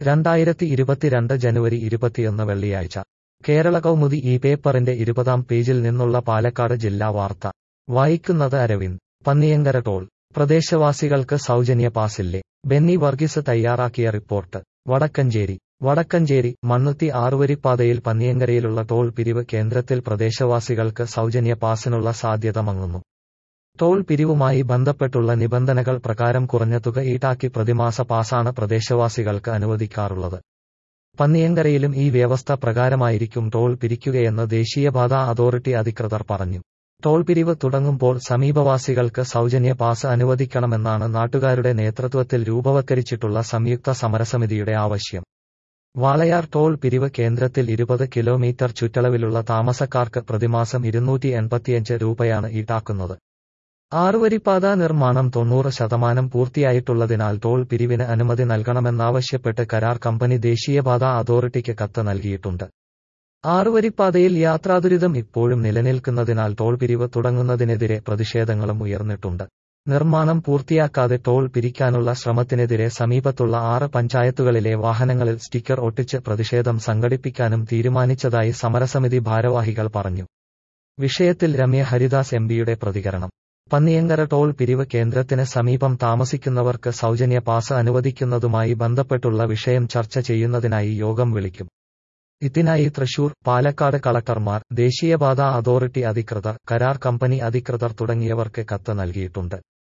രണ്ടായിരത്തി ഇരുപത്തിരണ്ട് ജനുവരി ഇരുപത്തിയൊന്ന് വെള്ളിയാഴ്ച കേരള കൗമുദി ഈ പേപ്പറിന്റെ ഇരുപതാം പേജിൽ നിന്നുള്ള പാലക്കാട് ജില്ലാ വാർത്ത വായിക്കുന്നത് അരവിന്ദ് പന്നിയങ്കര ടോൾ പ്രദേശവാസികൾക്ക് സൗജന്യ പാസില്ലേ ബെന്നി വർഗീസ് തയ്യാറാക്കിയ റിപ്പോർട്ട് വടക്കഞ്ചേരി വടക്കഞ്ചേരി മണ്ണുത്തി ആറുവരിപ്പാതയിൽ പന്നിയങ്കരയിലുള്ള ടോൾ പിരിവ് കേന്ദ്രത്തിൽ പ്രദേശവാസികൾക്ക് സൗജന്യ പാസിനുള്ള സാധ്യത മങ്ങുന്നു ടോൾ പിരിവുമായി ബന്ധപ്പെട്ടുള്ള നിബന്ധനകൾ പ്രകാരം കുറഞ്ഞ തുക ഈടാക്കി പ്രതിമാസ പാസാണ് പ്രദേശവാസികൾക്ക് അനുവദിക്കാറുള്ളത് പന്നിയങ്കരയിലും ഈ വ്യവസ്ഥ പ്രകാരമായിരിക്കും ടോൾ പിരിക്കുകയെന്ന് ദേശീയപാത അതോറിറ്റി അധികൃതർ പറഞ്ഞു ടോൾ പിരിവ് തുടങ്ങുമ്പോൾ സമീപവാസികൾക്ക് സൗജന്യ പാസ് അനുവദിക്കണമെന്നാണ് നാട്ടുകാരുടെ നേതൃത്വത്തിൽ രൂപവത്കരിച്ചിട്ടുള്ള സംയുക്ത സമരസമിതിയുടെ ആവശ്യം വാളയാർ ടോൾ പിരിവ് കേന്ദ്രത്തിൽ ഇരുപത് കിലോമീറ്റർ ചുറ്റളവിലുള്ള താമസക്കാർക്ക് പ്രതിമാസം ഇരുന്നൂറ്റി എൺപത്തിയഞ്ച് രൂപയാണ് ഈടാക്കുന്നത് ആറുവരിപ്പാത നിർമ്മാണം തൊണ്ണൂറ് ശതമാനം പൂർത്തിയായിട്ടുള്ളതിനാൽ ടോൾ പിരിവിന് അനുമതി നൽകണമെന്നാവശ്യപ്പെട്ട് കരാർ കമ്പനി ദേശീയപാത അതോറിറ്റിക്ക് കത്ത് നൽകിയിട്ടുണ്ട് ആറുവരിപ്പാതയിൽ യാത്രാദുരിതം ഇപ്പോഴും നിലനിൽക്കുന്നതിനാൽ ടോൾ പിരിവ് തുടങ്ങുന്നതിനെതിരെ പ്രതിഷേധങ്ങളും ഉയർന്നിട്ടുണ്ട് നിർമ്മാണം പൂർത്തിയാക്കാതെ ടോൾ പിരിക്കാനുള്ള ശ്രമത്തിനെതിരെ സമീപത്തുള്ള ആറ് പഞ്ചായത്തുകളിലെ വാഹനങ്ങളിൽ സ്റ്റിക്കർ ഒട്ടിച്ച് പ്രതിഷേധം സംഘടിപ്പിക്കാനും തീരുമാനിച്ചതായി സമരസമിതി ഭാരവാഹികൾ പറഞ്ഞു വിഷയത്തിൽ രമ്യ ഹരിദാസ് എംപിയുടെ പ്രതികരണം പന്നിയങ്കര ടോൾ പിരിവ് കേന്ദ്രത്തിന് സമീപം താമസിക്കുന്നവർക്ക് സൗജന്യ പാസ് അനുവദിക്കുന്നതുമായി ബന്ധപ്പെട്ടുള്ള വിഷയം ചർച്ച ചെയ്യുന്നതിനായി യോഗം വിളിക്കും ഇതിനായി തൃശൂർ പാലക്കാട് കളക്ടർമാർ ദേശീയപാത അതോറിറ്റി അധികൃതർ കരാർ കമ്പനി അധികൃതർ തുടങ്ങിയവർക്ക് കത്ത് നൽകിയിട്ടുണ്ട്